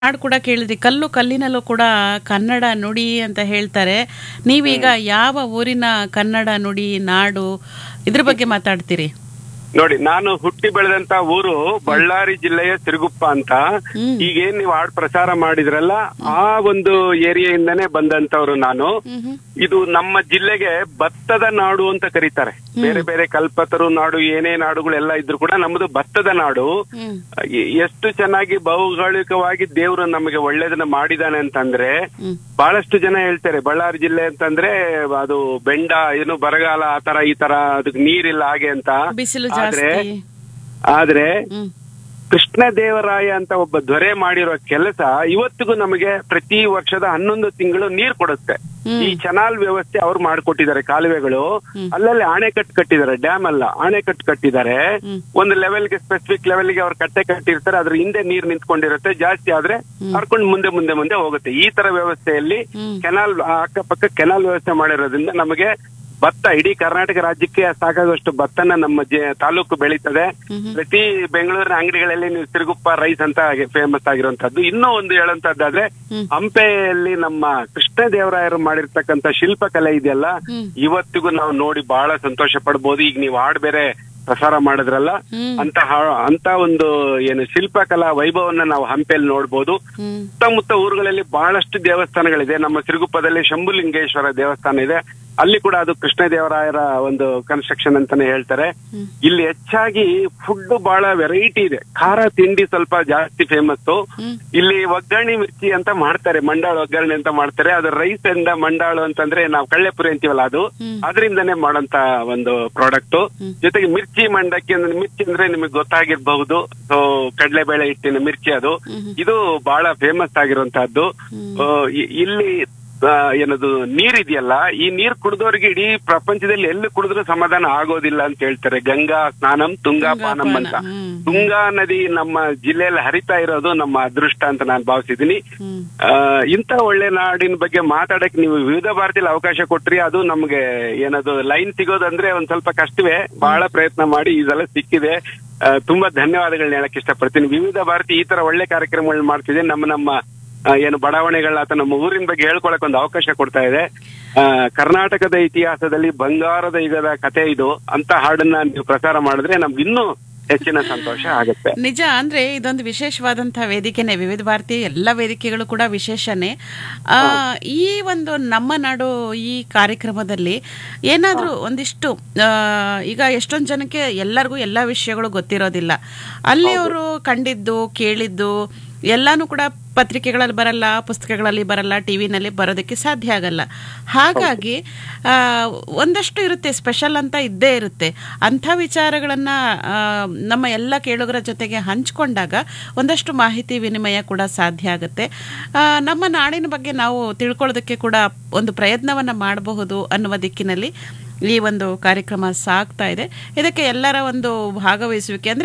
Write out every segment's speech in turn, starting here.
ಹಾಡು ಕೂಡ ಕೇಳಿದ್ರಿ ಕಲ್ಲು ಕಲ್ಲಿನಲ್ಲೂ ಕೂಡ ಕನ್ನಡ ನುಡಿ ಅಂತ ಹೇಳ್ತಾರೆ ನೀವೀಗ ಯಾವ ಊರಿನ ಕನ್ನಡ ನುಡಿ ನಾಡು ಇದ್ರ ಬಗ್ಗೆ ಮಾತಾಡ್ತೀರಿ ನೋಡಿ ನಾನು ಹುಟ್ಟಿ ಬೆಳೆದಂತ ಊರು ಬಳ್ಳಾರಿ ಜಿಲ್ಲೆಯ ಸಿರುಗುಪ್ಪ ಅಂತ ಹ್ಮ್. ಈಗೇನ್ ನೀವು ಹಾಡ್ ಪ್ರಸಾರ ಮಾಡಿದ್ರಲ್ಲ ಆ ಒಂದು ಏರಿಯಾಯಿಂದನೇ ಬಂದಂತವ್ರು ನಾನು ಮ್ಹೂ. ಇದು ನಮ್ಮ ಜಿಲ್ಲೆಗೆ ಭತ್ತದ ನಾಡು ಅಂತ ಕರೀತಾರೆ ಬೇರೆ ಬೇರೆ ಕಲ್ಪತರು ನಾಡು ಏನೇ ನಾಡುಗಳೆಲ್ಲ ಇದ್ರು ಕೂಡ ನಮ್ಮದು ಭತ್ತದ ನಾಡು ಹ್ಮ್ ಎ- ಎಷ್ಟು ಚೆನ್ನಾಗಿ ಭೌಗೋಳಿಕವಾಗಿ ದೇವರು ನಮಗೆ ಒಳ್ಳೇದನ್ನ ಮಾಡಿದಾನೆ ಅಂತಂದ್ರೆ ಹ್ಮ್ ಬಹಳಷ್ಟು ಜನ ಹೇಳ್ತಾರೆ ಬಳ್ಳಾರಿ ಜಿಲ್ಲೆ ಅಂತಂದ್ರೆ ಅದು ಬೆಂಡ ಏನು ಬರಗಾಲ ಆ ತರ ಈ ತರ ಅದಕ್ಕೆ ನೀರಿಲ್ಲ ಹಾಗೆ ಅಂತ ಬಿಸಿಲು ಆದ್ರೆ ಜಾಸ್ತಿ ಆದ್ರೆ ಹ್ಮ್ ಕೃಷ್ಣ ದೇವರಾಯ ಅಂತ ಒಬ್ಬ ದೊರೆ ಮಾಡಿರೋ ಕೆಲಸ ಇವತ್ತಿಗೂ ನಮಗೆ ಪ್ರತಿ ವರ್ಷದ ಹನ್ನೊಂದು ತಿಂಗಳು ನೀರ್ ಕೊಡುತ್ತೆ ಹ್ಮ್. ಈ ಚನಾಲ್ ವ್ಯವಸ್ಥೆ ಅವ್ರು ಮಾಡ್ಕೊಟ್ಟಿದ್ದಾರೆ ಕಾಲುವೆಗಳು ಹ್ಮ್. ಅಲ್ಲಲ್ಲಿ ಅಣೆಕಟ್ಟು ಕಟ್ಟಿದ್ದಾರೆ ಡ್ಯಾಮ್ ಅಲ್ಲ ಅಣೆಕಟ್ಟು ಕಟ್ಟಿದ್ದಾರೆ ಹ್ಮ್. ಒಂದು ಲೆವೆಲ್ಗೆ ಸ್ಪೆಸಿಫಿಕ್ ಲೆವೆಲ್ಗೆ ಅವ್ರು ಕಟ್ಟೆ ಕಟ್ಟಿರ್ತಾರೆ ಅದ್ರ ಹಿಂದೆ ನೀರ್ ನಿಂತ್ಕೊಂಡಿರುತ್ತೆ ಜಾಸ್ತಿ ಆದ್ರೆ ಹರ್ಕೊಂಡು ಮುಂದೆ ಮುಂದೆ ಮುಂದೆ ಹೋಗುತ್ತೆ ಈ ತರ ವ್ಯವಸ್ಥೆಯಲ್ಲಿ ಹ್ಮ್. ಕೆನಾಲ್ ಅಕ್ಕಪಕ್ಕ ಕೆನಾಲ್ ವ್ಯವಸ್ಥೆ ಮಾಡಿರೋದ್ರಿಂದ ನಮಗೆ ಭತ್ತ ಇಡೀ ಕರ್ನಾಟಕ ರಾಜ್ಯಕ್ಕೆ ಸಾಕಾಗುವಷ್ಟು ಭತ್ತನ ನಮ್ಮ ಜೆ- ತಾಲೂಕು ಬೆಳೀತದೆ ಹ್ಮ್. ಪ್ರತಿ ಬೆಂಗಳೂರಿನ ಅಂಗಡಿಗಳಲ್ಲಿ ನೀವು ಸಿರುಗುಪ್ಪ ರೈಸ್ ಅಂತ ಫೇಮಸ್ ಆಗಿರುವಂತದ್ದು ಇನ್ನೂ ಒಂದು ಹೇಳುವಂತದ್ದಾದ್ರೆ ಹ್ಮ್. ಹಂಪೆಯಲ್ಲಿ ನಮ್ಮ ಕೃಷ್ಣ ದೇವರಾಯರು ಮಾಡಿರ್ತಕ್ಕಂಥ ಶಿಲ್ಪಕಲೆ ಇದೆಯಲ್ಲ ಹ್ಮ್. ಇವತ್ತಿಗೂ ನಾವು ನೋಡಿ ಬಹಳ ಸಂತೋಷ ಪಡ್ಬೋದು ಈಗ ನೀವು ಹಾಡ್ ಬೇರೆ ಪ್ರಸಾರ ಮಾಡಿದ್ರಲ್ಲ ಹ್ಮ್. ಅಂತ ಹಾ- ಅಂತ ಒಂದು ಏನು ಶಿಲ್ಪಕಲಾ ವೈಭವನ್ನ ನಾವು ಹಂಪೆಯಲ್ಲಿ ನೋಡ್ಬೋದು ಹ್ಮ್ ಸುತ್ತಮುತ್ತ ಊರುಗಳಲ್ಲಿ ಬಹಳಷ್ಟು ದೇವಸ್ಥಾನಗಳಿದೆ ನಮ್ಮ ಸಿರುಗುಪ್ಪದಲ್ಲಿ ಶಂಭುಲಿಂಗೇಶ್ವರ ದೇವಸ್ಥಾನ ಇದೆ ಅಲ್ಲಿ ಕೂಡ ಅದು ಕೃಷ್ಣ ದೇವರಾಯರ ಒಂದು ಕನ್ಸ್ಟ್ರಕ್ಷನ್ ಅಂತಾನೆ ಹೇಳ್ತಾರೆ ಹ್ಮ್. ಇಲ್ಲಿ ಹೆಚ್ಚಾಗಿ ಫುಡ್ ಬಹಳ ವೆರೈಟಿ ಇದೆ ಖಾರ ತಿಂಡಿ ಸ್ವಲ್ಪ ಜಾಸ್ತಿ ಫೇಮಸ್ ಹ್ಮ್. ಇಲ್ಲಿ ಒಗ್ಗರಣೆ ಮಿರ್ಚಿ ಅಂತ ಮಾಡ್ತಾರೆ ಮಂಡಾಳು ಒಗ್ಗರಣೆ ಅಂತ ಮಾಡ್ತಾರೆ ಅದು ರೈಸ್ ಇಂದ ಮಂಡಾಳು ಅಂತಂದ್ರೆ ನಾವು ಕಳ್ಳೆಪುರಿ ಅಂತೀವಲ್ಲ ಅದು ಹ್ಮ್. ಅದರಿಂದನೇ ಮಾಡೋಂತ ಒಂದು ಪ್ರಾಡಕ್ಟ್ ಹ್ಮ್. ಜೊತೆಗೆ ಮಿರ್ಚಿ ಮಂಡಕ್ಕಿ ಅಂದ್ರೆ ಮಿರ್ಚಿ ಅಂದ್ರೆ ನಿಮಗೆ ಗೊತ್ತಾಗಿರ್ಬಹುದು ಸೊ ಕಡಲೆಬೇಳೆ ಹಿಟ್ಟಿನ ಮಿರ್ಚಿ ಅದು ಹ್ಮ್. ಇದು ಬಹಳ ಫೇಮಸ್ ಆಗಿರುವಂತಹದ್ದು ಹ್ಮ್. ಆ, ಇ- ಇಲ್ಲಿ ಆ, ಏನದು ನೀರಿದೆಯಲ್ಲ ಈ ನೀರ್ ಕುಡಿದವರಿಗೆ ಇಡೀ ಪ್ರಪಂಚದಲ್ಲಿ ಎಲ್ಲಿ ಕುಡಿದ್ರೂ ಸಮಾಧಾನ ಆಗೋದಿಲ್ಲ ಅಂತ ಹೇಳ್ತಾರೆ ಗಂಗಾ ಸ್ನಾನಂ ತುಂಗಾ ಪಾನಂ ಅಂತ ತುಂಗಾಪಾನ, ಹ್ಮ್. ತುಂಗಾ ನದಿ ನಮ್ಮ ಜಿಲ್ಲೆಯಲ್ಲಿ ಹರಿತಾ ಇರೋದು ನಮ್ಮ ಅದೃಷ್ಟ ಅಂತ ನಾನು ಭಾವಿಸಿದೀನಿ ಹ್ಮ್ ಆ, ಇಂಥ ಒಳ್ಳೆ ನಾಡಿನ ಬಗ್ಗೆ ಮಾತಾಡಕ್ ನೀವು ವಿವಿಧ ಭಾರತಿಯಲ್ಲಿ ಅವಕಾಶ ಕೊಟ್ರಿ ಅದು ನಮ್ಗೆ ಏನದು ಲೈನ್ ಸಿಗೋದಂದ್ರೆ ಒಂದ್ ಸ್ವಲ್ಪ ಕಷ್ಟವೇ ಬಹಳ ಪ್ರಯತ್ನ ಮಾಡಿ ಈ ಸಲ ಸಿಕ್ಕಿದೆ ಆ, ತುಂಬಾ ಧನ್ಯವಾದಗಳನ್ನ ಹೇಳಕ್ ಇಷ್ಟಪಡ್ತೀನಿ ವಿವಿಧ ಭಾರತಿ ಈ ತರ ಒಳ್ಳೆ ಕಾರ್ಯಕ್ರಮಗಳನ್ನ ಮಾಡ್ತಿದೆ ನಮ್ಮ ನಮ್ಮ ಆ, ಏನು ಬಡಾವಣೆಗಳ ಅಥವಾ ನಮ್ಮ ಊರಿನ ಬಗ್ಗೆ ಹೇಳ್ಕೊಳಕ್ ಒಂದು ಅವಕಾಶ ಕೊಡ್ತಾ ಇದೆ ಆ, ಕರ್ನಾಟಕದ ಇತಿಹಾಸದಲ್ಲಿ ಬಂಗಾರದ ಯುಗದ ಕತೆ ಇದು ಅಂತ ಹಾಡನ್ನ ನೀವು ಪ್ರಸಾರ ಮಾಡಿದ್ರೆ ನಮ್ಗೆ ಇನ್ನೂ ಹೆಚ್ಚಿನ ಸಂತೋಷ ಆಗುತ್ತೆ ನಿಜ ಅಂದ್ರೆ ಇದೊಂದು ವಿಶೇಷವಾದಂತಹ ವೇದಿಕೆನೆ ವಿವಿಧ ಭಾರತಿ ಎಲ್ಲ ವೇದಿಕೆಗಳು ಕೂಡ ವಿಶೇಷನೇ ಆ, ಈ ಒಂದು ನಮ್ಮ ನಾಡು ಈ ಕಾರ್ಯಕ್ರಮದಲ್ಲಿ ಏನಾದ್ರೂ ಒಂದಿಷ್ಟು ಆ, ಈಗ ಎಷ್ಟೊಂದು ಜನಕ್ಕೆ ಎಲ್ಲರಿಗೂ ಎಲ್ಲ ವಿಷಯಗಳು ಗೊತ್ತಿರೋದಿಲ್ಲ ಅಲ್ಲಿ ಅವರು ಕಂಡಿದ್ದು ಕೇಳಿದ್ದು ಎಲ್ಲಾನು ಕೂಡ ಪತ್ರಿಕೆಗಳಲ್ಲಿ ಬರಲ್ಲ ಪುಸ್ತಕಗಳಲ್ಲಿ ಬರಲ್ಲ ಟಿವಿನಲ್ಲಿ ಬರೋದಕ್ಕೆ ಸಾಧ್ಯ ಆಗಲ್ಲ ಹಾಗಾಗಿ ಆ, ಒಂದಷ್ಟು ಇರುತ್ತೆ ಸ್ಪೆಷಲ್ ಅಂತ ಇದ್ದೇ ಇರುತ್ತೆ ಅಂಥ ವಿಚಾರಗಳನ್ನು ನಮ್ಮ ಎಲ್ಲ ಕೇಳುಗರ ಜೊತೆಗೆ ಹಂಚ್ಕೊಂಡಾಗ ಒಂದಷ್ಟು ಮಾಹಿತಿ ವಿನಿಮಯ ಕೂಡ ಸಾಧ್ಯ ಆಗುತ್ತೆ ಆ, ನಮ್ಮ ನಾಡಿನ ಬಗ್ಗೆ ನಾವು ತಿಳ್ಕೊಳ್ಳೋದಕ್ಕೆ ಕೂಡ ಒಂದು ಪ್ರಯತ್ನವನ್ನು ಮಾಡಬಹುದು ಅನ್ನುವ ದಿಕ್ಕಿನಲ್ಲಿ ಈ ಒಂದು ಕಾರ್ಯಕ್ರಮ ಸಾಗ್ತಾ ಇದೆ ಇದಕ್ಕೆ ಎಲ್ಲರ ಒಂದು ಭಾಗವಹಿಸುವಿಕೆ ಅಂದರೆ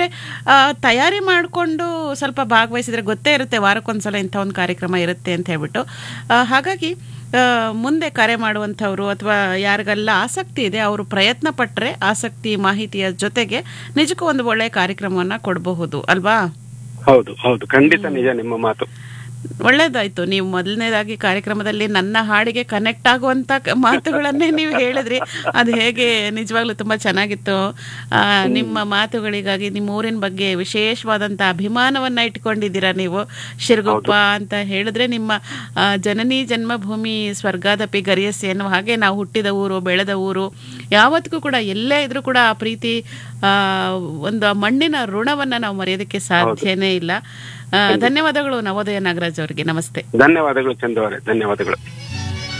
ತಯಾರಿ ಮಾಡಿಕೊಂಡು ಸ್ವಲ್ಪ ಭಾಗವಹಿಸಿದ್ರೆ ಗೊತ್ತೇ ಇರುತ್ತೆ ವಾರಕ್ಕೊಂದ್ಸಲ ಇಂಥ ಒಂದು ಕಾರ್ಯಕ್ರಮ ಇರುತ್ತೆ ಅಂತ ಹೇಳ್ಬಿಟ್ಟು ಆ, ಹಾಗಾಗಿ ಆ, ಮುಂದೆ ಕರೆ ಮಾಡುವಂಥವ್ರು ಅಥವಾ ಯಾರಿಗೆಲ್ಲ ಆಸಕ್ತಿ ಇದೆ ಅವರು ಪ್ರಯತ್ನ ಪಟ್ಟರೆ ಆಸಕ್ತಿ ಮಾಹಿತಿಯ ಜೊತೆಗೆ ನಿಜಕ್ಕೂ ಒಂದು ಒಳ್ಳೆಯ ಕಾರ್ಯಕ್ರಮವನ್ನು ಕೊಡಬಹುದು ಅಲ್ವಾ ಹೌದು ಹೌದು ಖಂಡಿತ ನಿಜ ನಿಮ್ಮ ಮಾತು ಒಳ್ಳೇದಾಯ್ತು ನೀವು ಮೊದಲನೇದಾಗಿ ಕಾರ್ಯಕ್ರಮದಲ್ಲಿ ನನ್ನ ಹಾಡಿಗೆ ಕನೆಕ್ಟ್ ಆಗುವಂತ ಕ- ಮಾತುಗಳನ್ನೇ ನೀವು ಹೇಳಿದ್ರಿ ಅದು ಹೇಗೆ ನಿಜವಾಗ್ಲೂ ತುಂಬಾ ಚೆನ್ನಾಗಿತ್ತು ಆ, ನಿಮ್ಮ ಮಾತುಗಳಿಗಾಗಿ ನಿಮ್ಮ ಊರಿನ ಬಗ್ಗೆ ವಿಶೇಷವಾದಂತ ಅಭಿಮಾನವನ್ನ ಇಟ್ಕೊಂಡಿದ್ದೀರಾ ನೀವು ಶಿರಗುಪ್ಪ ಅಂತ ಹೇಳಿದ್ರೆ ನಿಮ್ಮ ಆ, ಜನನಿ ಜನ್ಮಭೂಮಿ ಸ್ವರ್ಗಾದಪಿ ಗರಿಯಸಿ ಅನ್ನುವ ಹಾಗೆ ನಾವು ಹುಟ್ಟಿದ ಊರು ಬೆಳೆದ ಊರು ಯಾವತ್ತಿಗೂ ಕೂಡ ಎಲ್ಲೇ ಇದ್ರೂ ಕೂಡ ಆ ಪ್ರೀತಿ ಆ, ಒಂದು ಆ ಮಣ್ಣಿನ ಋಣವನ್ನ ನಾವು ಮರೆಯೋದಕ್ಕೆ ಸಾಧ್ಯನೇ ಇಲ್ಲ ಆ, ಧನ್ಯವಾದಗಳು ನವೋದಯ ನಾಗರಾಜ್ ಅವರಿಗೆ ನಮಸ್ತೆ ಧನ್ಯವಾದಗಳು ಚಂದು ಅವರೇ ಧನ್ಯವಾದಗಳು